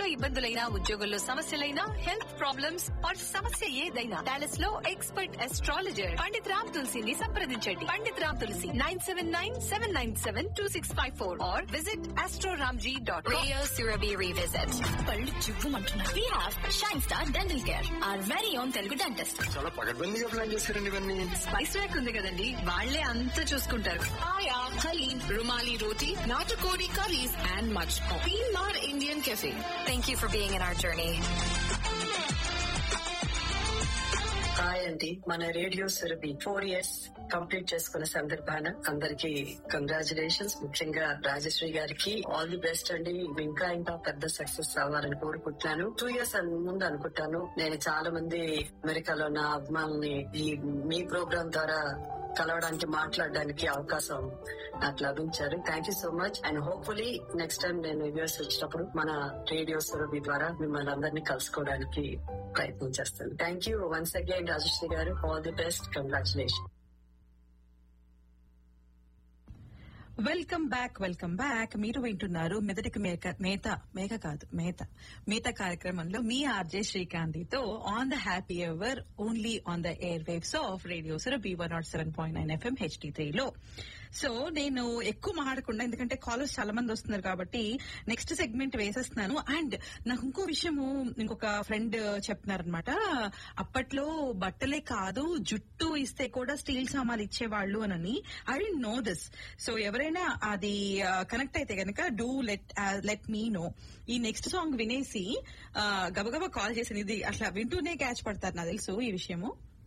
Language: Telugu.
ఇబ్బందులైనా ఉద్యోగంలో సమస్యలైనా హెల్త్ ప్రాబ్లమ్స్ ఆర్ సమస్య ఏదైనా డాలస్ లో ఎక్స్పర్ట్ ఎస్ట్రాలజర్ పండిత్ రామ్ తులసిని సంప్రదించండి Pandit Ram Tulsi nine seven nine seven nine seven two six five four or visit Astroramji dot Radio Surabhi Revisit. పళ్ళు చివ్వుమంటున్నారు. We have Shine Star Dental Care, our very own Telugu dentist. చాలా పగడ్బందీగా ప్లాన్ చేశారండి ఇవన్నీ స్పైస్ ర్యాక్ ఉంది కదండి వాళ్లే అంతా చూసుకుంటారు Aya, Halim, Rumali Roti, Natakodi curries, and much more. Mar Indian Cafe. Thank you for being in our journey. Hi అండి మన radio Surabhi four years complete చేసుకున్న సందర్భాన అందరికి కంగ్రాచులేషన్స్ ముఖ్యంగా రాజశ్రీ గారికి ఆల్ ది బెస్ట్ అండి ఇంకా ఇంకా పెద్ద సక్సెస్ అవ్వాలని కోరుకుంటున్నాను టూ ఇయర్స్ ముందు అనుకుంటాను నేను చాలా మంది అమెరికాలో ఉన్న అభిమానుల్ని ఈ మీ ప్రోగ్రామ్ ద్వారా కలవడానికి మాట్లాడడానికి అవకాశం నాకు లభించారు thank you so much and hopefully next time నేను యూఎస్ వచ్చినప్పుడు మన రేడియో సురభి ద్వారా మిమ్మల్ని అందరినీ కలుసుకోవడానికి ప్రయత్నం చేస్తాను thank you once again Rajasree గారు all the best congratulation welcome back welcome back మీరు వింటున్నారు మెదటికి మేక మేత మేక కాదు మేత మేత కార్యక్రమంలో మీ ఆర్జే శ్రీకాంతితో on the happy ever only on the air waves of radio Surabhi one not seven point nine FM HD త్రీలో సో నేను ఎక్కువ మాట్లాడకుండా ఎందుకంటే కాలర్స్ చాలా మంది వస్తున్నారు కాబట్టి నెక్స్ట్ సెగ్మెంట్ వేసేస్తున్నాను అండ్ నాకు ఇంకో విషయము ఇంకొక ఫ్రెండ్ చెప్తున్నారనమాట అప్పట్లో బట్టలే కాదు జుట్టు ఇస్తే కూడా స్టీల్ సామాన్లు ఇచ్చేవాళ్ళు అని I don't know this so ఎవరైనా అది కనెక్ట్ అయితే గనక do let let me know ఈ నెక్స్ట్ సాంగ్ వినేసి ఆ, గబగబా కాల్ చేసిన ఇది అట్లా వింటూనే క్యాచ్ పడతారు నాకు తెలుసు ఈ విషయము